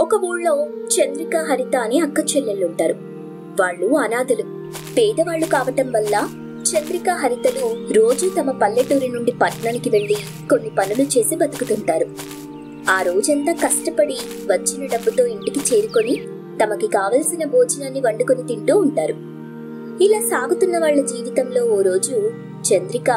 ఒక ఊళ్ళో చంద్రిక హరిత అని అక్క చెల్లెళ్ళుంటారు వాళ్ళు అనాథలు పేదవాళ్లు కావటం వల్ల చంద్రిక హరితలు రోజు తమ పల్లెటూరి నుండి పట్టణానికి వెళ్లి కొన్ని పనులు చేసి బతుకుతుంటారు ఆ రోజంతా కష్టపడి వచ్చిన డబ్బుతో ఇంటికి చేరుకొని తమకి కావలసిన భోజనాన్ని వండుకొని తింటూ ఉంటారు ఇలా సాగుతున్న వాళ్ళ జీవితంలో ఓ రోజు చంద్రిక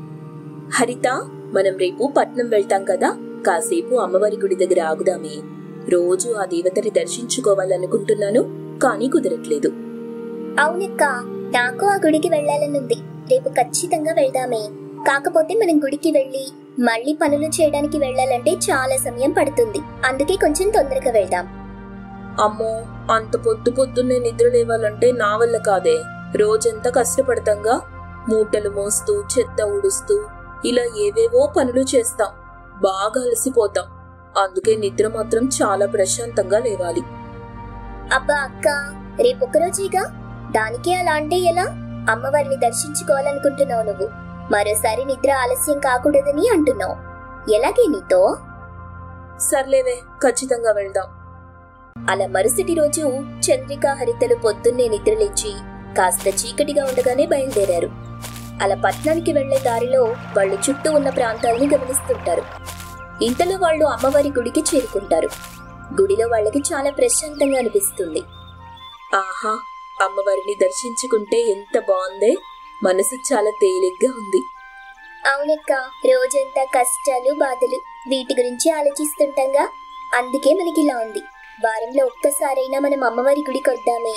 హరిత మనం రేపు పట్నం వెళ్తాం కదా కాసేపు అమ్మవారి గుడి దగ్గర ఆగుదామే రోజు ఆ దేవతని దర్శించుకోవాలనుకుంటున్నాను కానీ కుదరట్లేదు అవునక్క నాకు ఆ గుడికి వెళ్ళాలనుంది రేపు ఖచ్చితంగా వెళ్దామే కాకపోతే మనం గుడికి వెళ్ళి మళ్ళీ పనులు చేయడానికి వెళ్ళాలంటే చాలా సమయం పడుతుంది అందుకే కొంచెం తొందరగా వెళ్దాం అమ్మో అంత పొద్దు పొద్దున్నే నిద్ర లేవాలంటే నా వల్ల కాదే రోజంతా కష్టపడతాంగా మూటలు మోస్తూ చెత్త ఊడుస్తూ ఇలా ఏవేవో పనులు చేస్తాం బాగా అలసిపోతాం అందుకే నిద్ర మాత్రం చాలా ప్రశాంతంగా లేవాలి అబ్బా అక్క రేపొక్కరోజేగా దానికే అలా అంటే ఎలా అమ్మవారిని దర్శించుకోవాలనుకుంటున్నావు నువ్వు మరోసారి నిద్ర ఆలస్యం కాకూడదని అంటున్నావు ఎలాగే నీతో సర్లేవే ఖచ్చితంగా వెళ్దాం అలా మరుసటి రోజు చంద్రిక హరితలు పొద్దున్నే నిద్రలేచి కాస్త చీకటిగా ఉండగానే బయలుదేరారు అలా పట్నానికి వెళ్లే దారిలో వాళ్ళు చుట్టూ ఉన్న ప్రాంతాలని గమనిస్తుంటారు ఇంతలో వాళ్ళు అమ్మవారి గుడికి చేరుకుంటారు గుడిలో వాళ్ళకి చాలా ప్రశాంతంగా అనిపిస్తుంది ఆహా అమ్మవారిని దర్శించుకుంటే ఎంత బాగుందే మనసు చాలా తేలిగ్గా ఉంది అవునక్క రోజంతా కష్టాలు బాధలు వీటి గురించి ఆలోచిస్తుంటాంగా అందుకే మనకి ఇలా ఉంది వారంలో ఒక్కసారైనా మనం అమ్మవారి గుడికి వద్దామే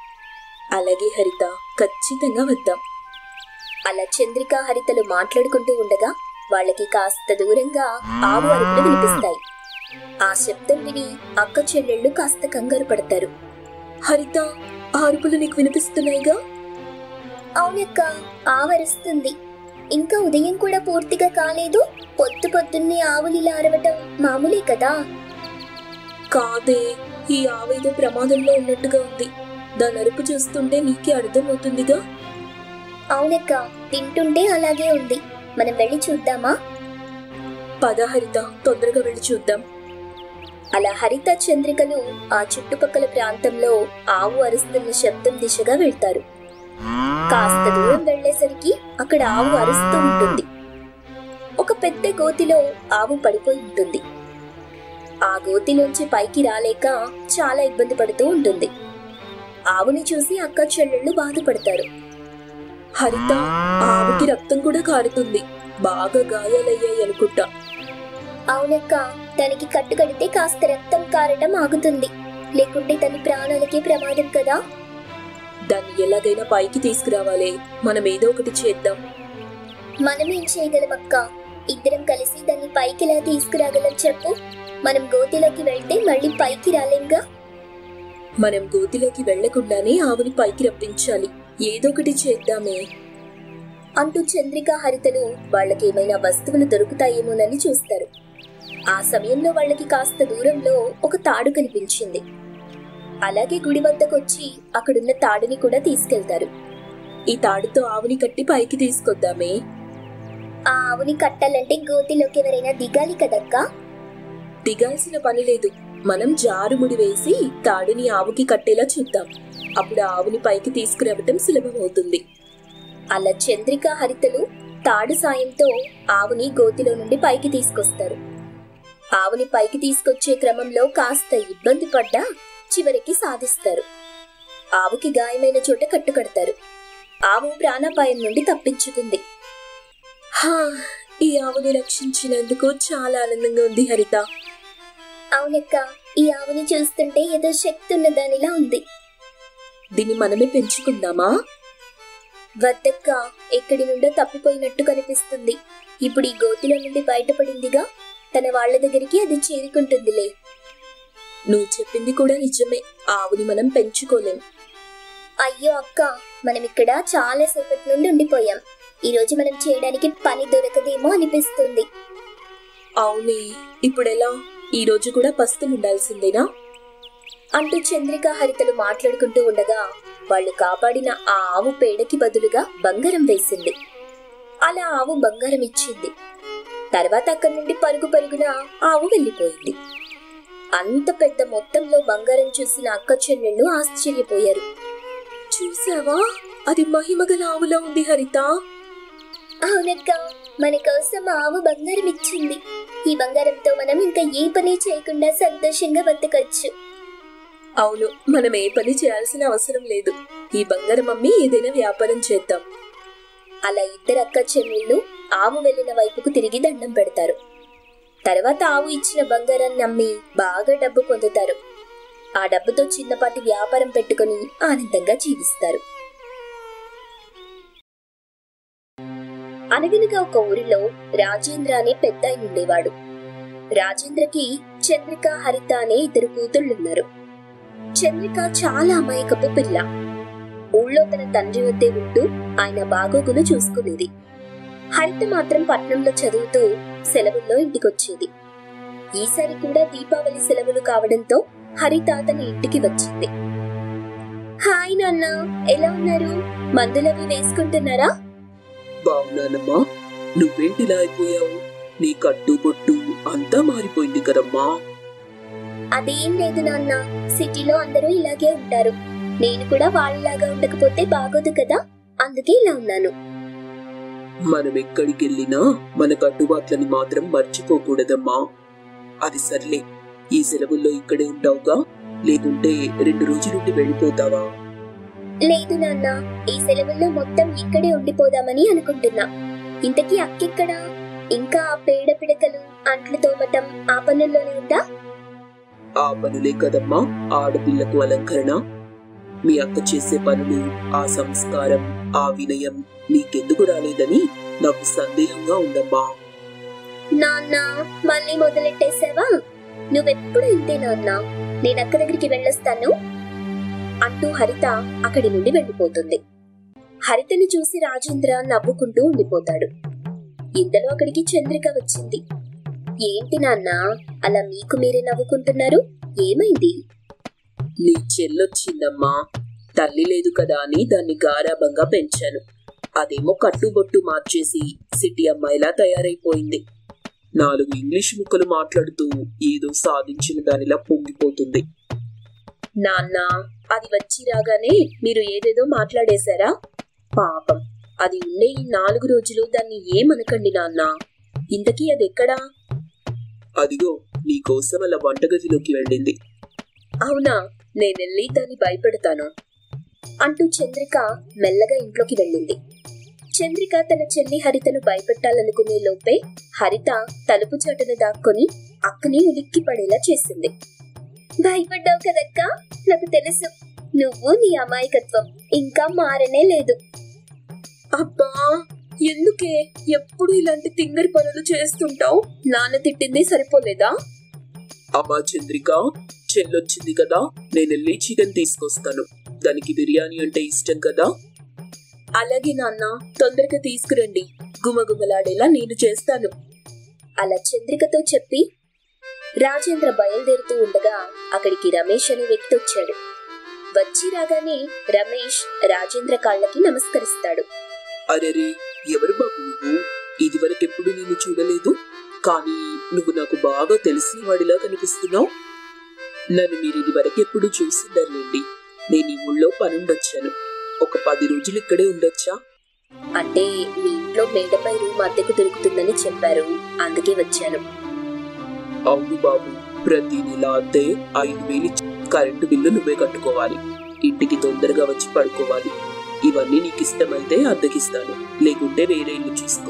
అలాగే హరిత ఖచ్చితంగా వద్దాం అలా చంద్రిక హరితలు మాట్లాడుకుంటూ ఉండగా వాళ్ళకి కాస్త దూరంగా ఆవు అరుపులు వినిపిస్తాయి ఆ శబ్దం విని అక్క చెల్లెళ్ళు కాస్త కంగారు పడతారు హరిత ఆ అరుపులు నీకు వినిపిస్తున్నాయిగా అవునక్క ఆవరిస్తుంది ఇంకా ఉదయం కూడా పూర్తిగా కాలేదు పొద్దు పొద్దున్నే ఆవులు ఇలా అరవటం మామూలే కదా కాదే ఈ ఆవేదో ప్రమాదంలో ఉన్నట్టుగా ఉంది దాని అరుపు చూస్తుంటే నీకే అర్థమవుతుందిగా అవునక్క తింటుంటే అలాగే ఉంది మనం వెళ్ళి చూద్దామా పద హరిత తొందరగా వెళ్ళి చూద్దాం అలా హరిత చంద్రికలు ఆ చుట్టుపక్కల ప్రాంతంలో ఆవు అరుస్తున్న శబ్దం దిశగా వెళ్తారు కాస్త దూరం వెళ్లేసరికి అక్కడ ఆవు అరుస్తూ ఉంటుంది ఒక పెద్ద గోతిలో ఆవు పడిపోయి ఉంటుంది ఆ గోతిలోంచి పైకి రాలేక చాలా ఇబ్బంది పడుతూ ఉంటుంది ఆవుని చూసి అక్క చెల్లెళ్ళు బాధపడతారు హరిత ఆవుకి రక్తం కూడా కారుతుంది బాగా గాయాలయ్యాయి అనుకుంటా అవునక్క దానికి కట్టు కడితే కాస్త రక్తం కారటం ఆగుతుంది లేకుంటే దాని ప్రాణాలకి ప్రమాదం కదా దాన్ని ఎలాగైనా పైకి తీసుకురావాలి మనం ఏదో ఒకటి చేద్దాం మనమేం చేయగలం అక్క ఇద్దరం కలిసి దాన్ని పైకి ఎలా తీసుకురాగలం చెప్పు మనం గోతిలోకి వెళ్తే మళ్ళీ పైకి రాలేంగా మనం గోతిలోకి వెళ్లకుండానే ఆవుని పైకి రప్పించాలి ఏదో ఒకటి చేద్దామే అంటూ చంద్రిక హరితలు వాళ్ళకేమైనా వస్తువులు దొరుకుతాయేమోనని చూస్తారు ఆ సమయంలో వాళ్ళకి కాస్త దూరంలో ఒక తాడు కనిపించింది అలాగే గుడి వద్దకొచ్చి అక్కడున్న తాడుని కూడా తీసుకెళ్తారు ఈ తాడుతో ఆవుని కట్టి పైకి తీసుకొద్దామే ఆ ఆవుని కట్టాలంటే గోతిలోకి ఎవరైనా దిగాలి కదక్కా దిగాల్సిన పని లేదు మనం జారుముడి వేసి తాడుని ఆవుకి కట్టేలా చూద్దాం అప్పుడు ఆవుని పైకి తీసుకురావటం సులభమవుతుంది అలా చంద్రిక హరితలు తాడు సాయంతో ఆవుని గోతిలో నుండి పైకి తీసుకొస్తారు ఆవుని పైకి తీసుకొచ్చే క్రమంలో కాస్త ఇబ్బంది పడ్డా చివరికి సాధిస్తారు ఆవుకి గాయమైన చోట కట్టుకడతారు ఆవు ప్రాణాపాయం నుండి తప్పించుకుంది హా, ఈ ఆవుని రక్షించినందుకు చాలా ఆనందంగా ఉంది హరిత అవునక్క ఈ ఆవుని చూస్తుంటే ఏదో శక్తి ఉన్న దానిలా ఉంది దీన్ని మనమే పెంచుకుందామా వద్దక్క ఎక్కడి నుండో తప్పిపోయినట్టు కనిపిస్తుంది ఇప్పుడు ఈ గోతిలో నుండి బయటపడిందిగా తన వాళ్ళ దగ్గరికి అది చేరుకుంటుందిలే నువ్వు చెప్పింది కూడా నిజమే ఆవుని మనం పెంచుకోలేం అయ్యో అక్క మనం ఇక్కడ చాలా సేపటి నుండి ఉండిపోయాం ఈ రోజు మనం చేయడానికి పని దొరకదేమో అనిపిస్తుంది అవునే ఇప్పుడెలా ఈ రోజు కూడా పస్తులు ఉండాల్సిందేనా అంటూ చంద్రిక హరితలు మాట్లాడుకుంటూ ఉండగా వాళ్ళు కాపాడిన ఆ ఆవు పేడకి బదులుగా బంగారం వేసింది అలా ఆవు బంగారం ఇచ్చింది తర్వాత అక్కడి నుండి పరుగు పరుగున ఆవు వెళ్ళిపోయింది అంత పెద్ద మొత్తంలో బంగారం చూసిన అక్క చెల్లెళ్ళు ఆశ్చర్యపోయారు చూసావా అది మహిమగల ఆవులా ఉంది హరిత అవునక్క మన కోసం ఆవు బంగారం ఇచ్చింది ఈ బంగారంతో మనం ఇంకా ఏ పని చేయకుండా సంతోషంగా బతకచ్చు అవును మనం ఏ పని చేయాల్సిన అవసరం లేదు ఈ బంగారం అమ్మి ఏదైనా వ్యాపారం చేద్దాం అలా ఇద్దరు అక్క చెల్లెళ్ళు ఆవు వెళ్ళిన వైపుకు తిరిగి దండం పెడతారు తర్వాత ఆవు ఇచ్చిన బంగారాన్ని అమ్మి బాగా డబ్బు పొందుతారు ఆ డబ్బుతో చిన్నపాటి వ్యాపారం పెట్టుకుని ఆనందంగా జీవిస్తారు అనగనగా ఒక ఊరిలో రాజేంద్ర అనే పెద్ద ఆయన ఉండేవాడు రాజేంద్రకి చంద్రిక హరిత అనే ఇద్దరు కూతుళ్ళున్నారు చంద్రిక చాలా అమాయకపు పిల్ల ఊళ్ళో తన తండ్రి వద్దే ఉంటూ ఆయన బాగోగులు చూసుకునేది హరిత మాత్రం పట్నంలో చదువుతూ సెలవుల్లో ఇంటికొచ్చేది ఈసారి కూడా దీపావళి సెలవులు కావడంతో హరిత తన ఇంటికి వచ్చింది హాయ్ నాన్న ఎలా ఉన్నారు మందులవి వేసుకుంటున్నారా బావున్నానమ్మా నువ్వేంటిలా అయిపోయావు నీ కట్టు బొట్టు అంతా మారిపోయింది కదమ్మా అదేం లేదు నాన్న సిటీలో అందరూ ఇలాగే ఉంటారు నేను కూడా వాళ్ళలాగా ఉండకపోతే బాగోదు కదా అందుకే ఇలా ఉన్నాను మనం ఎక్కడికి వెళ్ళినా మన కట్టుబాట్లని మాత్రం మర్చిపోకూడదమ్మా అది సర్లే ఈ సెలవుల్లో ఇక్కడే ఉంటావుగా లేకుంటే రెండు రోజులుండి వెళ్ళిపోతావా లేదు నాన్న ఈ సెలవుల్లో మొత్తం ఇక్కడే ఉండిపోదామని అనుకుంటున్నా ఇంతకీ అక్కెక్కడా ఇంకా ఆ పేడ పిడకలు అంట్లు తోమటం ఆ పనుల్లోనే ఉందా ఆ పనులే కదమ్మా ఆడపిల్లకు అలంకరణ మీ అక్క చేసే పనులు ఆ సంస్కారం ఆ వినయం నీకెందుకు రాలేదని నాకు సందేహంగా ఉందమ్మా నాన్న మళ్ళీ మొదలెట్టేసావా నువ్వెప్పుడు ఇంతే నాన్న నేను అక్క దగ్గరికి వెళ్ళొస్తాను అంటూ హరిత అక్కడి నుండి వెళ్ళిపోతుంది హరితని చూసి రాజేంద్ర నవ్వుకుంటూ ఉండిపోతాడు ఇంతలో అక్కడికి చంద్రిక వచ్చింది ఏంటి నాన్న అలా మీకు మీరే నవ్వుకుంటున్నారు ఏమైంది నీ చెల్లొచ్చిందమ్మా తల్లి లేదు కదా అని దాన్ని గారాబంగా పెంచాను అదేమో కట్టుబొట్టు మార్చేసి సిటీ అమ్మాయిలా తయారైపోయింది నాలుగు ఇంగ్లీష్ ముక్కలు మాట్లాడుతూ ఏదో సాధించిన దానిలా పొంగిపోతుంది నాన్న అది వచ్చి రాగానే మీరు ఏదేదో మాట్లాడేశారా పాపం అది ఉండే ఈ నాలుగు రోజులు దాన్ని ఏమనకండి నాన్న ఇంతకీ అది ఎక్కడా అదిగో నీకోసం అలా వంటగదిలోకి వెళ్ళింది అవునా నేనెళ్ళి దాన్ని భయపెడతాను అంటూ చంద్రిక మెల్లగా ఇంట్లోకి వెళ్ళింది చంద్రిక తన చెల్లి హరితను భయపెట్టాలనుకునే లోపే హరిత తలుపు చాటున దాక్కొని అక్కని ఉలిక్కి పడేలా చేసింది భయపడ్డావు కదక్క నాకు తెలుసు నువ్వు నీ అమాయకత్వం ఇంకా మారనే లేదు అబ్బా ఎందుకే ఎప్పుడు ఇలాంటి తింగరి పనులు చేస్తుంటావు నాన్న తిట్టింది సరిపోలేదా అమ్మా చంద్రిక చెల్లొచ్చింది కదా నేను వెళ్ళి చికెన్ తీసుకొస్తాను దానికి బిర్యానీ అంటే ఇష్టం కదా అలాగే నాన్న తొందరగా తీసుకురండి గుమగుమలాడేలా నేను చేస్తాను అలా చంద్రికతో చెప్పి రాజేంద్ర బయలుదేరుతూ ఉండగా అక్కడికి రమేష్ అనే వ్యక్తి వచ్చాడు వచ్చి రాగానే రమేష్ రాజేంద్ర కాళ్ళకి నమస్కరిస్తాడు అరెరే ఎవరు బాబు నువ్వు ఇదివరకెప్పుడు నేను చూడలేదు కానీ నువ్వు నాకు బాగా తెలిసిన వాడిలా కనిపిస్తున్నావు నన్ను మీరు ఇదివరకెప్పుడు చూసిందర్లేండి నేను ఈ ఊళ్ళో పనుండొచ్చాను ఒక పది రోజులు ఇక్కడే ఉండొచ్చా అంటే మీ ఇంట్లో మేడపై రూమ్ అద్దెకు దొరుకుతుందని చెప్పారు అందుకే వచ్చాను అవును బాబు ప్రతి నెల అద్దె ఐదు వేలు ఇచ్చి కరెంటు బిల్లు నువ్వే కట్టుకోవాలి ఇంటికి తొందరగా వచ్చి పడుకోవాలి ఇవన్నీ నీకు ఇష్టమైతే అద్దెకిస్తాను లేకుంటే వేరే ఇల్లు చూసుకో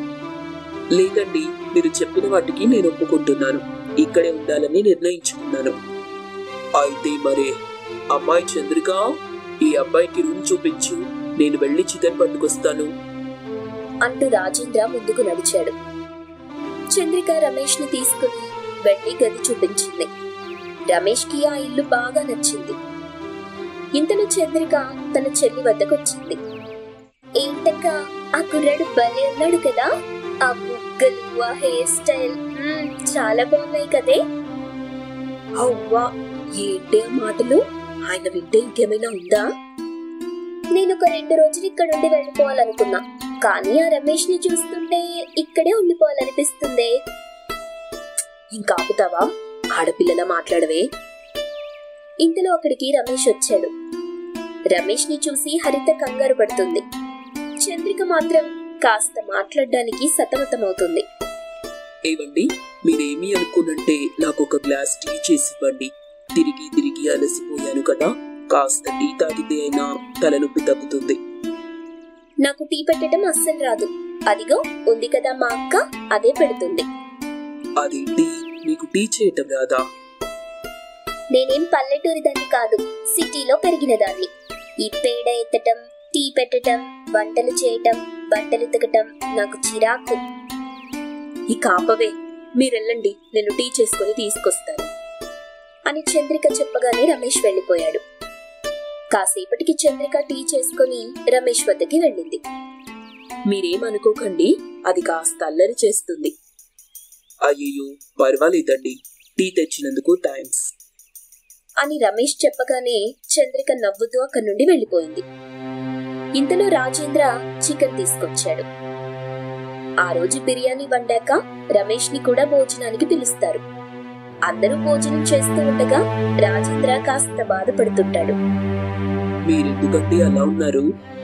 లేదండి మీరు చెప్పిన వాటికి నేను ఒప్పుకుంటున్నాను ఇక్కడే ఉండాలని నిర్ణయించుకున్నాను అయితే మరే అమ్మాయి చంద్రిక ఈ అబ్బాయికి రూమ్ చూపించు నేను వెళ్ళి చికెన్ పట్టుకొస్తాను అంటూ రాజేంద్ర ముందుకు నడిచాడు చంద్రిక రమేష్ ని తీసుకుని వెళ్లి గది చూపించింది రమేష్ కి ఆ ఇల్లు బాగా నచ్చింది ఇంతలో చంద్రిక తన చెల్లి వద్దకొచ్చింది ఏంటక్క ఆ కుర్రాడు భలే ఉన్నాడు కదా ఆ బుగ్గలు ఆ హెయిర్ స్టైల్ మ్మ్, చాలా బాగున్నాయి కదే అవ్వా ఏంటి ఆ మాటలు ఆయన వింటే ఇంకేమైనా ఉందా నేను ఒక రెండు రోజులు ఇక్కడ ఉండి వెళ్ళిపోవాలనుకున్నా కానీ ఆ రమేష్ ని చూస్తుంటే ఇక్కడే ఉండిపోవాలనిపిస్తుంది ఇంకా ఆపుతావా ఆడపిల్లలా మాట్లాడవే ఇంతలో అక్కడికి రమేష్ వచ్చాడు రమేష్ ని చూసి హరిత కంగారు పడుతుంది చంద్రిక మాత్రం కాస్త మాట్లాడడానికి సతమతమవుతుంది ఏవండి మీరేమీ అనుకోనంటే నాకు ఒక గ్లాస్ టీ చేసి ఇవ్వండి తిరిగి తిరిగి అలసిపోయాను కదా కాస్త టీ తాగితే అయినా తలనొప్పి తగ్గుతుంది నాకు టీ పెట్టడం అస్సలు రాదు అదిగో ఉంది కదా మా అక్క అదే పెడుతుంది అదేంటి నీకు టీ చేయటం రాదా నేనేం పల్లెటూరి దాన్ని కాదు సిటీలో పెరిగిన దాన్ని ఈ పేడ ఎత్తటం టీ పెట్టటం వంటలు చేయటం బట్టలు ఉతకటం నాకు చిరాకు ఈ కాపవే మీరెళ్ళండి నేను టీ చేసుకుని తీసుకొస్తాను అని చంద్రిక చెప్పగానే రమేష్ వెళ్ళిపోయాడు కాసేపటికి చంద్రిక టీ చేసుకుని రమేష్ వద్దకి వెళ్ళింది మీరేమనుకోకండి అది కాస్త అల్లరి చేస్తుంది అయ్యో పర్వాలేదండి టీ తెచ్చినందుకు థ్యాంక్స్ అని రమేష్ చెప్పగానే చంద్రిక నవ్వుతూ అక్కడి నుండి వెళ్ళిపోయింది ఇంతలో రాజేంద్ర చికెన్ తీసుకొచ్చాడు ఆ రోజు బిర్యానీ వండాక రమేష్ ని కూడా భోజనానికి పిలుస్తారు అందరూ భోజనం చేస్తూ ఉండగా రాజేంద్ర కాస్త బాధపడుతుంటాడు మీరెందుకండి అలా ఉన్నారు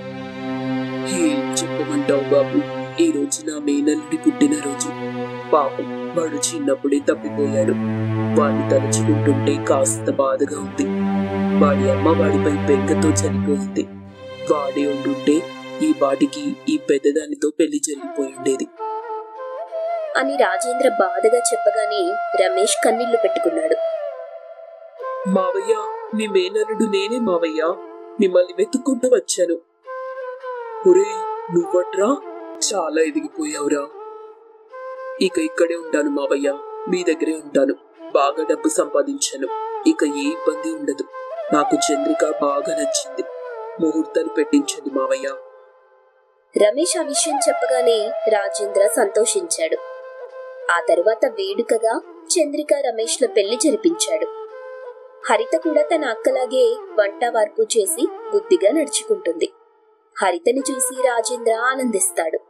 ఏం చెప్పమంటావు బాబు ఈ రోజు నా మేనల్లుడి పుట్టినరోజు పాపం వాడు చిన్నప్పుడే తప్పిపోయాడు వాడిని తలుచుకుంటుంటే కాస్త బాధగా ఉంది వాడి అమ్మ వాడిపై బెంగతో చనిపోయింది వాడే ఉండుంటే ఈ వాటికి ఈ పెద్దదానితో పెళ్లి జరిగిపోయి ఉండేది అని రాజేంద్ర బాధగా చెప్పగానే రమేష్ కన్నీళ్లు పెట్టుకున్నాడు మావయ్య మీ మేనల్లుడు నేనే మావయ్య మిమ్మల్ని వెతుక్కుంటూ వచ్చాను ఒరే నువ్వట్రా చాలా ఎదిగిపోయావురా ఇక ఇక్కడే ఉంటాను మావయ్య మీ దగ్గరే ఉంటాను బాగా డబ్బు సంపాదించాను ఇక ఏ ఇబ్బంది ఉండదు నాకు చంద్రిక బాగా నచ్చింది ముహూర్తాలు పెట్టించండి మావయ్య రమేష్ ఆ విషయం చెప్పగానే రాజేంద్ర సంతోషించాడు ఆ తరువాత వేడుకగా చంద్రిక రమేష్ల పెళ్లి జరిపించాడు హరిత కూడా తన అక్కలాగే వంట వార్పు చేసి బుద్ధిగా నడుచుకుంటుంది హరితని చూసి రాజేంద్ర ఆనందిస్తాడు